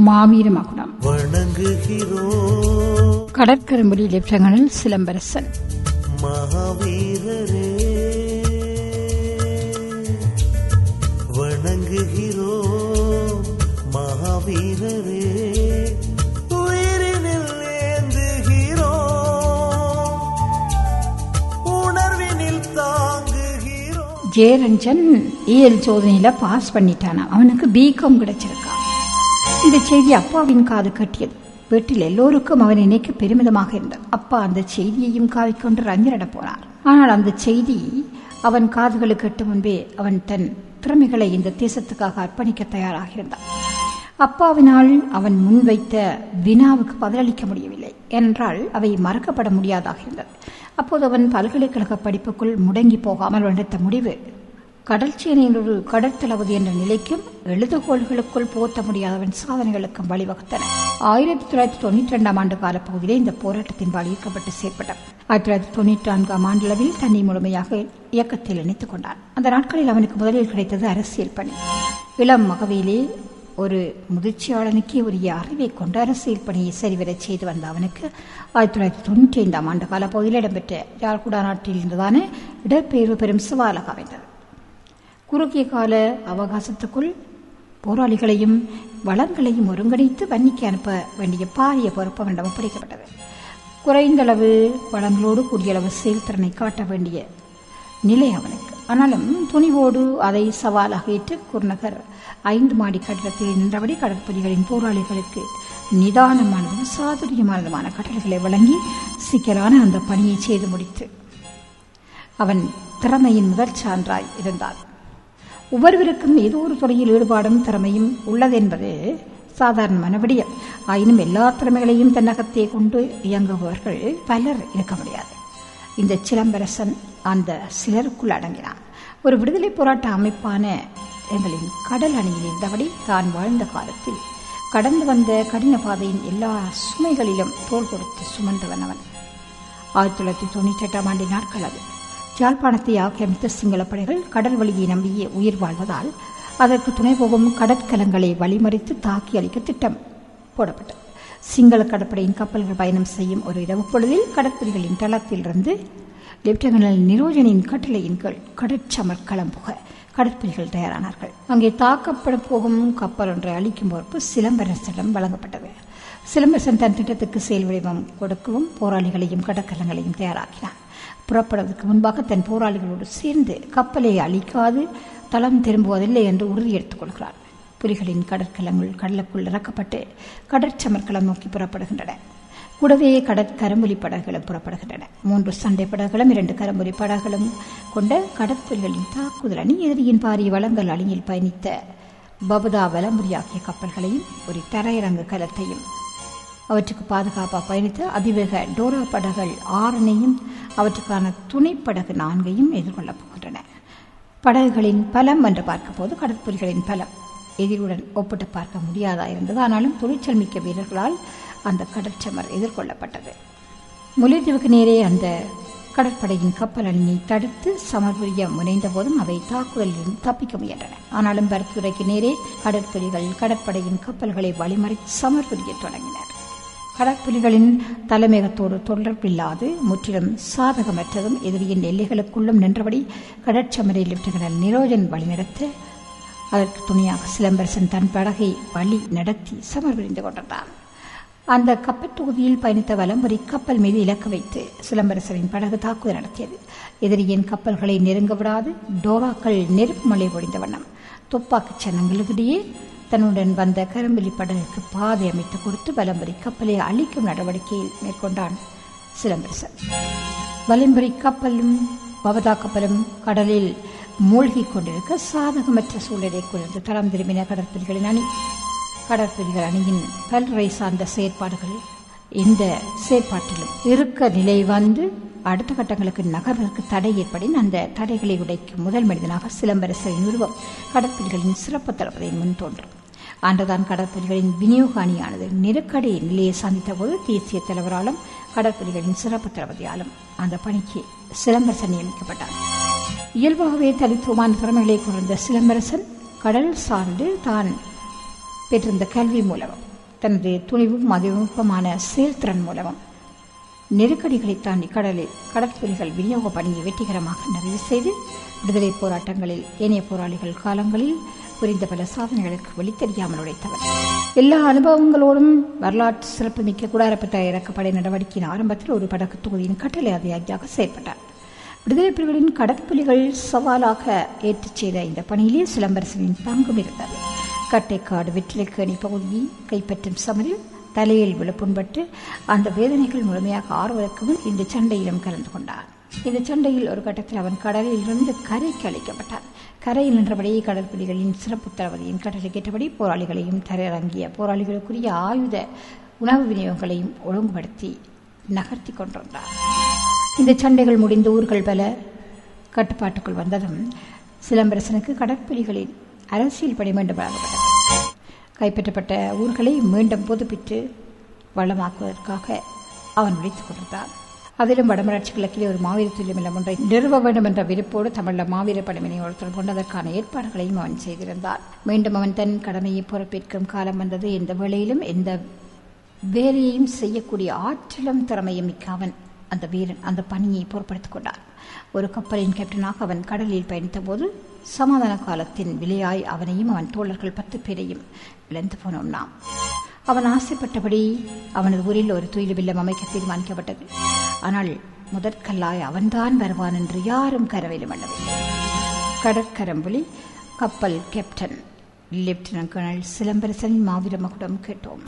மாவீர மகுடம் வணங்குகிறோம் கடற்கரும்புரி லெப்டினல் சிலம்பரசன் மகாவீரரே வணங்குகிறோம் மகாவீரரே உயிரினில் ஏந்துகிறோம் உணர்வினில் தாங்குகிறோம் ஜெயரஞ்சன் இயல் சோதனையில பாஸ் பண்ணிட்டானா அவனுக்கு பிகாம் கிடைச்சிருக்கான் இந்த செய்தி அப்பாவின் காது கட்டியது வீட்டில் எல்லோருக்கும் அவன் நினைக்க பெருமிதமாக இருந்தது அப்பா அந்த செய்தியையும் காவிக்கொண்டு ரஞ்சனிட போனார் ஆனால் அந்த செய்தி அவன் காதுகளுக்கு எட்டு முன்பே அவன் தன் திறமைகளை இந்த தேசத்துக்காக அர்ப்பணிக்க தயாராக இருந்தான் அப்பாவினால் அவன் முன்வைத்த வினாவுக்கு பதிலளிக்க முடியவில்லை என்றால் அவை மறக்கப்பட முடியாதாக இருந்தது அப்போது அவன் பல்கலைக்கழக படிப்புக்குள் முடங்கி போகாமல் எடுத்த முடிவு கடல் சேனையின் ஒரு கடற்தளபதி என்ற நிலைக்கும் எழுதுகோள்களுக்குள் போத்த முடியாதவன் சாதனைகளுக்கும் வழிவகுத்தன ஆயிரத்தி தொள்ளாயிரத்தி தொண்ணூற்றி ரெண்டாம் ஆண்டு காலப்பகுதியிலே இந்த போராட்டத்தின் ஈர்க்கப்பட்டு செயற்பட்டார் ஆயிரத்தி தொள்ளாயிரத்தி தொண்ணூற்றி நான்காம் ஆண்டளவில் தன்னை முழுமையாக இயக்கத்தில் இணைத்துக் கொண்டான் அந்த நாட்களில் அவனுக்கு முதலில் கிடைத்தது அரசியல் பணி இளம் மகவிலே ஒரு முதிர்ச்சியாளனுக்கே உரிய அறிவை கொண்டு அரசியல் பணியை சரிவரச் செய்து வந்த அவனுக்கு ஆயிரத்தி தொள்ளாயிரத்தி தொண்ணூற்றி ஐந்தாம் ஆண்டு காலப்பகுதியில் இடம்பெற்ற யாழ்குடா நாட்டில் இருந்ததான இடப்பெயர்வு பெரும் சவாலாக அமைந்தது குறுகிய கால அவகாசத்துக்குள் போராளிகளையும் வளங்களையும் ஒருங்கிணைத்து வன்னிக்கு அனுப்ப வேண்டிய பாரிய பொறுப்பு அவனிடம் ஒப்படைக்கப்பட்டது குறைந்தளவு வளங்களோடு கூடிய அளவு செயல்திறனை காட்ட வேண்டிய நிலை அவனுக்கு ஆனாலும் துணிவோடு அதை சவாலாக ஏற்று குருநகர் ஐந்து மாடி கட்டிடத்தில் நின்றபடி கடற்புலிகளின் போராளிகளுக்கு நிதானமானதும் சாதுரியமானதுமான கட்டளைகளை வழங்கி சிக்கலான அந்த பணியை செய்து முடித்து அவன் திறமையின் முதல் சான்றாய் இருந்தான் ஒவ்வொருவருக்கும் ஏதோ ஒரு துறையில் ஈடுபாடும் திறமையும் உள்ளதென்பது சாதாரணமான விடயம் ஆயினும் எல்லா திறமைகளையும் தன்னகத்தே கொண்டு இயங்குபவர்கள் பலர் இருக்க முடியாது இந்த சிலம்பரசன் அந்த சிலருக்குள் அடங்கினான் ஒரு விடுதலை போராட்ட அமைப்பான எங்களின் கடல் அணியில் இருந்தபடி தான் வாழ்ந்த காலத்தில் கடந்து வந்த கடின பாதையின் எல்லா சுமைகளிலும் தோல் கொடுத்து சுமந்தவன் அவன் ஆயிரத்தி தொள்ளாயிரத்தி தொண்ணூற்றி எட்டாம் ஆண்டு நாட்கள் அது யாழ்ப்பாணத்தை ஆக்கிரமித்த சிங்கள படைகள் கடல் வழியை நம்பியே உயிர் வாழ்வதால் அதற்கு துணை போகும் கடற்கலங்களை வழிமறித்து தாக்கி அளிக்க திட்டம் போடப்பட்டது சிங்கள கடற்படையின் கப்பல்கள் பயணம் செய்யும் ஒரு இரவு பொழுதில் கடற்படைகளின் தளத்திலிருந்து லெப்டினல் நிரோஜனின் கட்டளையின் கீழ் கடற்சமர் கிளம்புக கடற்படைகள் தயாரானார்கள் அங்கே தாக்கப்பட போகும் கப்பல் ஒன்றை அளிக்கும் பொறுப்பு சிலம்பரசனிடம் வழங்கப்பட்டது சிலம்பரசன் தன் திட்டத்துக்கு செயல் வடிவம் கொடுக்கவும் போராளிகளையும் கடற்கலங்களையும் தயாராக்கினான் புறப்படுவதற்கு முன்பாக தன் போராளிகளோடு சேர்ந்து கப்பலை அழிக்காது தளம் திரும்புவதில்லை என்று உறுதி எடுத்துக் கொள்கிறார் புலிகளின் கடற்கலங்கள் கடலுக்குள் இறக்கப்பட்டு கடற்சமர்க்களம் நோக்கி புறப்படுகின்றன கூடவே கடற்கரம்புலி படகுகளும் புறப்படுகின்றன மூன்று சண்டை படகுகளும் இரண்டு கரம்புலி படகுகளும் கொண்ட கடற்புலிகளின் தாக்குதல் அணி எதிரியின் பாரிய வளங்கள் அணியில் பயணித்த பபதா வலம்புரி ஆகிய கப்பல்களையும் ஒரு தரையிறங்கு கலத்தையும் அவற்றுக்கு பாதுகாப்பாக பயணித்த அதிவேக டோரா படகுகள் ஆறனையும் அவற்றுக்கான துணைப்படகு நான்கையும் எதிர்கொள்ளப் போகின்றன படகுகளின் பலம் என்று பார்க்கும்போது கடற்புலிகளின் பலம் எதிரியுடன் ஒப்பிட்டு பார்க்க முடியாதா இருந்தது ஆனாலும் துணிச்சல் மிக்க வீரர்களால் அந்த கடற்சமர் எதிர்கொள்ளப்பட்டது முல்லைத்தீவுக்கு நேரே அந்த கடற்படையின் கப்பல் அணியை தடுத்து சமர்புரிய முனைந்த போதும் அவை தாக்குதலில் தப்பிக்க முயன்றன ஆனாலும் பரத்துறைக்கு நேரே கடற்புலிகள் கடற்படையின் கப்பல்களை வழிமறி சமர்புரிய தொடங்கினர் கடற்புலிகளின் தலைமையகத்தோடு தொடர்பில்லாது முற்றிலும் சாதகமற்றதும் எதிரியின் எல்லைகளுக்குள்ளும் நின்றபடி கடற்சமரை லெப்டினல் நிரோஜன் வழிநடத்த அதற்கு துணையாக சிலம்பரசன் தன் படகை வழி நடத்தி சமர்புரிந்து கொண்டிருந்தான் அந்த கப்பல் தொகுதியில் பயணித்த வலம்புரி கப்பல் மீது இலக்கு வைத்து சிலம்பரசரின் படகு தாக்குதல் நடத்தியது எதிரியின் கப்பல்களை நெருங்க விடாது டோராக்கள் நெருப்பு மழை பொழிந்த வண்ணம் துப்பாக்கிச் சன்னங்களுக்கிடையே தன்னுடன் வந்த கரும்புலி படகுக்கு பாதை அமைத்து கொடுத்து வலம்புரி கப்பலை அழிக்கும் நடவடிக்கையில் மேற்கொண்டான் சிலம்பரசன் வலம்புரி கப்பலும் பவதா கப்பலும் கடலில் மூழ்கிக் கொண்டிருக்க சாதகமற்ற சூழலை குறைந்து தளம் திரும்பின கடற்புலிகளின் அணி கடற்புலிகள் அணியின் பல்றை சார்ந்த செயற்பாடுகள் இந்த செயற்பாட்டிலும் இருக்க நிலை வந்து அடுத்த கட்டங்களுக்கு நகர்வதற்கு தடை ஏற்படின் அந்த தடைகளை உடைக்கும் முதல் மனிதனாக சிலம்பரசரின் உருவம் கடற்புலிகளின் சிறப்பு தளபதியின் முன் தோன்றும் அன்றுதான் கடற்புலிகளின் விநியோக அணியானது நெருக்கடி நிலையை சந்தித்த போது தேசிய தலைவராலும் கடற்புலிகளின் சிறப்பு தளபதியாலும் அந்த பணிக்கு சிலம்பரசன் நியமிக்கப்பட்டார் இயல்பாகவே தனித்துவமான திறமைகளை கொண்டிருந்த சிலம்பரசன் கடல் சார்ந்து தான் பெற்றிருந்த கல்வி மூலம் தனது துணிவும் மதிநுட்பமான செயல்திறன் மூலமும் நெருக்கடிகளை தாண்டி கடலில் கடற்புலிகள் விநியோக பணியை வெற்றிகரமாக நிறைவு செய்து விடுதலை போராட்டங்களில் ஏனைய போராளிகள் காலங்களில் புரிந்த பல சாதனைகளுக்கு வெளித்தெரியாமல் உழைத்தவர் எல்லா அனுபவங்களோடும் வரலாற்று சிறப்புமிக்க குடாரப்பட்ட இறக்கப்படை நடவடிக்கையின் ஆரம்பத்தில் ஒரு படகு தொகுதியின் கட்டளை அதிகாரியாக செயல்பட்டார் விடுதலை புலிகளின் கடற்புலிகள் சவாலாக ஏற்றுச் செய்த இந்த பணியிலே சிலம்பரசனின் பங்கும் இருந்தது கட்டைக்காடு வெற்றிலைக்கேணி பகுதியை கைப்பற்றும் சமரில் தலையில் விழுப்புண்பட்டு அந்த வேதனைகள் முழுமையாக ஆறுவதற்கு முன் இந்த சண்டையிலும் கலந்து கொண்டார் இந்த சண்டையில் ஒரு கட்டத்தில் அவன் கடலில் இருந்து கரைக்கு அழைக்கப்பட்டான் கரையில் நின்றபடியே கடற்புலிகளின் சிறப்பு தளபதியின் கட்டளை கேட்டபடி போராளிகளையும் தரையிறங்கிய போராளிகளுக்குரிய ஆயுத உணவு விநியோகங்களையும் ஒழுங்குபடுத்தி நகர்த்தி கொண்டிருந்தார் இந்த சண்டைகள் முடிந்து ஊர்கள் பல கட்டுப்பாட்டுக்குள் வந்ததும் சிலம்பரசனுக்கு கடற்புலிகளின் அரசியல் பணி மீண்டும் வழங்கப்பட்டது கைப்பற்றப்பட்ட ஊர்களை மீண்டும் புதுப்பித்து வளமாக்குவதற்காக அவன் உழைத்துக் கொண்டிருந்தான் அதிலும் வடமராட்சி கிழக்கிலே ஒரு மாவீர துல்லியம் ஒன்றை நிறுவ வேண்டும் என்ற விருப்போடு தமிழ மாவீர பணிமனை ஒருத்தர் கொண்டதற்கான ஏற்பாடுகளையும் அவன் செய்திருந்தான் மீண்டும் அவன் தன் கடமையை பொறுப்பேற்கும் காலம் வந்தது எந்த வேளையிலும் எந்த வேலையையும் செய்யக்கூடிய ஆற்றலும் திறமையும் மிக்க அவன் அந்த வீரன் அந்த பணியை பொறுப்படுத்திக் கொண்டான் ஒரு கப்பலின் கேப்டனாக அவன் கடலில் பயணித்த போது சமாதான காலத்தின் விலையாய் அவனையும் அவன் தோழர்கள் பத்து பேரையும் இழந்து போனோம் நாம் அவன் ஆசைப்பட்டபடி அவனது ஊரில் ஒரு துயில் வில்லம் அமைக்க தீர்மானிக்கப்பட்டது ஆனால் முதற்கல்லாய் அவன்தான் வருவான் என்று யாரும் கரவிலும் எண்ணவில்லை கடற்கரம்புலி கப்பல் கேப்டன் லெப்டினன்ட் கர்னல் சிலம்பரசனின் மாவீர மகுடம் கேட்டோம்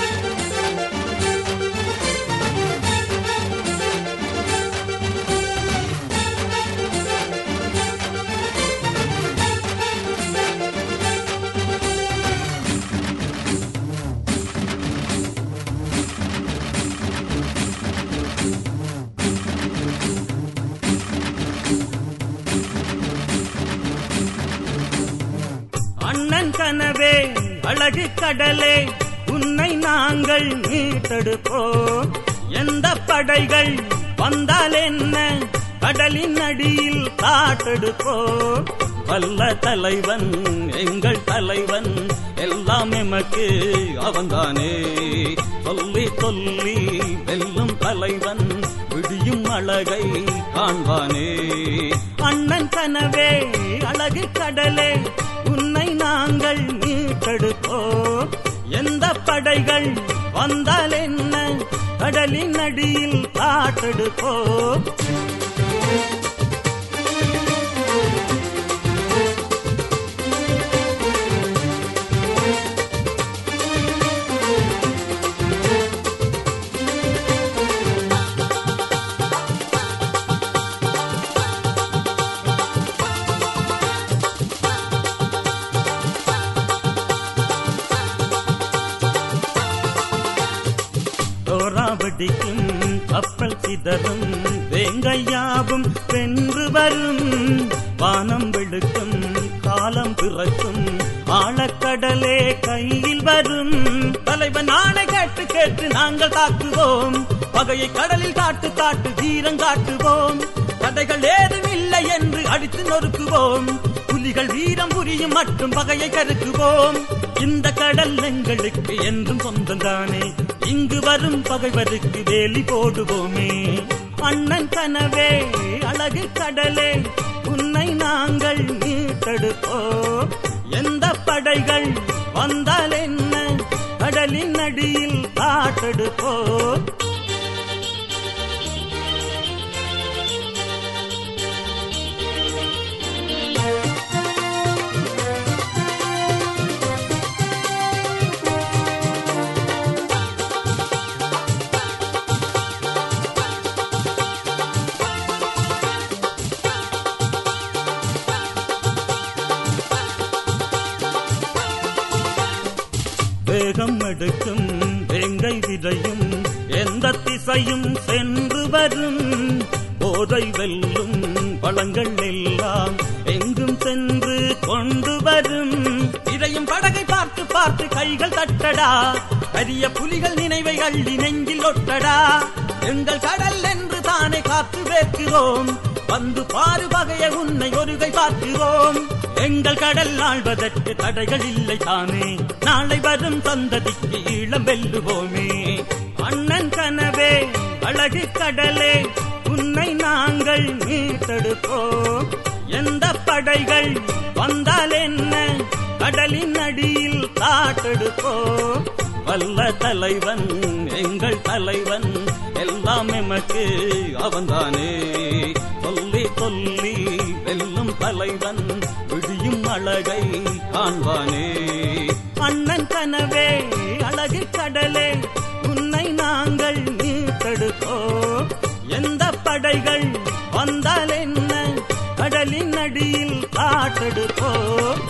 அண்ணன் கனவே அழகு கடலே உன்னை நாங்கள் மீட்டெடுப்போம் எந்த படைகள் வந்தால் என்ன கடலின் அடியில் காட்டெடுப்போம் வல்ல தலைவன் எங்கள் தலைவன் எல்லாம் எமக்கு அவன்தானே சொல்லி சொல்லி வெல்லும் தலைவன் விடியும் அழகை காண்பானே அண்ணன் கனவே அழகு கடலே உன்னை நாங்கள் மீட்டெடுப்போம் எந்த படைகள் வந்தால் என்ன கடலின் அடியில் காட்டெடுப்போம் தோராவடிக்கும் கப்பல் சிதறும் வேங்கையாவும் வென்று வரும் வானம் வெளுக்கும் காலம் பிறக்கும் ஆழக்கடலே கையில் வரும் தலைவன் ஆணை கேட்டு கேட்டு நாங்கள் தாக்குவோம் பகையை கடலில் காட்டு காட்டு தீரம் காட்டுவோம் தடைகள் ஏதும் இல்லை என்று அடித்து நொறுக்குவோம் புலிகள் வீரம் புரியும் மட்டும் பகையை கருக்குவோம் இந்த கடல் எங்களுக்கு என்றும் சொந்தம்தானே இங்கு வரும் பகைவருக்கு வேலி போடுவோமே அண்ணன் கனவே அழகு கடலே உன்னை நாங்கள் மீட்டெடுப்போம் எந்த படைகள் வந்தால் என்ன கடலின் அடியில் காட்டெடுப்போம் வேகம் எடுக்கும் வேங்கை விதையும் எந்த திசையும் சென்று வரும் போதை வெல்லும் பழங்கள் எல்லாம் எங்கும் சென்று கொண்டு வரும் இதையும் படகை பார்த்து பார்த்து கைகள் தட்டடா பெரிய புலிகள் நினைவை அள்ளி நெஞ்சில் ஒட்டடா எங்கள் கடல் என்று தானே காத்து வேர்க்கிறோம் வந்து பாரு வகைய உன்னை ஒருகை பார்க்கிறோம் எங்கள் கடல் ஆழ்வதற்கு தடைகள் இல்லை தானே நாளை வரும் சந்ததிக்கு ஈழம் வெல்லுவோமே அண்ணன் கனவே அழகு கடலே உன்னை நாங்கள் மீட்டெடுப்போம் எந்த படைகள் வந்தால் என்ன கடலின் அடியில் காட்டெடுப்போம் வல்ல தலைவன் எங்கள் தலைவன் எல்லாம் எமக்கு அவன்தானே சொல்லி சொல்லி வெல்லும் தலைவன் விடியும் அழகை காண்பானே அண்ணன் கனவே அழகு கடலே உன்னை நாங்கள் மீட்டெடுப்போம் எந்த படைகள் வந்தால் என்ன கடலின் அடியில் காட்டெடுப்போம்